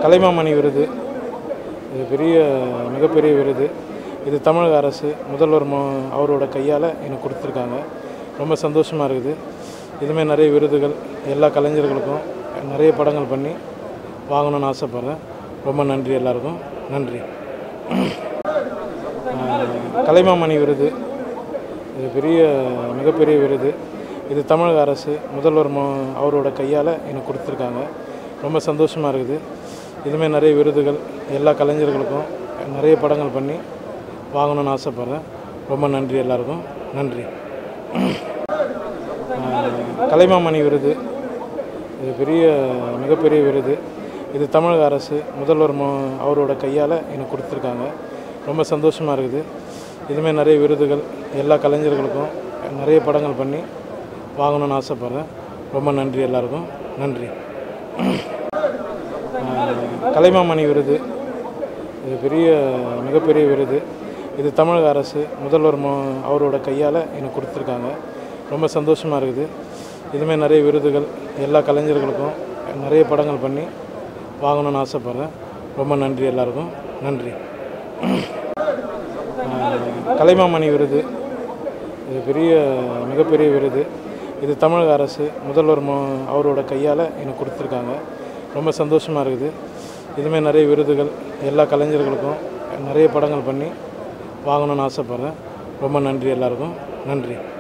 கலைமாமணி விருது இது பெரிய மிகப்பெரிய விருது இது தமிழக அரசு முதல்வர் மோ அவரோட கையால் எனக்கு கொடுத்துருக்காங்க ரொம்ப சந்தோஷமாக இருக்குது இதுமாதிரி நிறைய விருதுகள் எல்லா கலைஞர்களுக்கும் நிறைய படங்கள் பண்ணி வாங்கணும்னு ஆசைப்பட்றேன் ரொம்ப நன்றி எல்லாருக்கும் நன்றி ஆஹ், கலைமாமணி விருது இது பெரிய மிகப்பெரிய விருது இது தமிழக அரசு முதல்வர் மோ அவரோட கையால் எனக்கு கொடுத்துருக்காங்க ரொம்ப சந்தோஷமாக இருக்குது இதுமாதிரி நிறைய விருதுகள் எல்லா கலைஞர்களுக்கும் நிறைய படங்கள் பண்ணி வாங்கணும்னு ஆசைப்பட்றேன் ரொம்ப நன்றி எல்லாருக்கும் நன்றி ஆஹ், கலைமாமணி விருது இது பெரிய மிகப்பெரிய விருது இது தமிழக அரசு முதல்வர் மோ அவரோட கையால் எனக்கு கொடுத்துருக்காங்க ரொம்ப சந்தோஷமாக இருக்குது இதுமாதிரி நிறைய விருதுகள் எல்லா கலைஞர்களுக்கும் நிறைய படங்கள் பண்ணி வாங்கணும்னு ஆசைப்பட்றேன் ரொம்ப நன்றி எல்லாருக்கும் நன்றி ஆஹ், கலைமாமணி விருது இது பெரிய மிகப்பெரிய விருது இது தமிழக அரசு முதல்வர் மோ அவரோட கையால் எனக்கு கொடுத்துருக்காங்க ரொம்ப சந்தோஷமாக இருக்குது இதுமாதிரி நிறைய விருதுகள் எல்லா கலைஞர்களுக்கும் நிறைய படங்கள் பண்ணி வாங்கணும்னு ஆசைப்பட்றேன் ரொம்ப நன்றி எல்லாருக்கும் நன்றி ஆஹ், கலைமாமணி விருது இது பெரிய மிகப்பெரிய விருது இது தமிழக அரசு முதல்வர் மோ அவரோட கையால் எனக்கு கொடுத்துருக்காங்க ரொம்ப சந்தோஷமாக இருக்குது இதுமாதிரி நிறைய விருதுகள் எல்லா கலைஞர்களுக்கும் நிறைய படங்கள் பண்ணி வாங்கணும்னு ஆசைப்பட்றேன் ரொம்ப நன்றி எல்லாருக்கும் நன்றி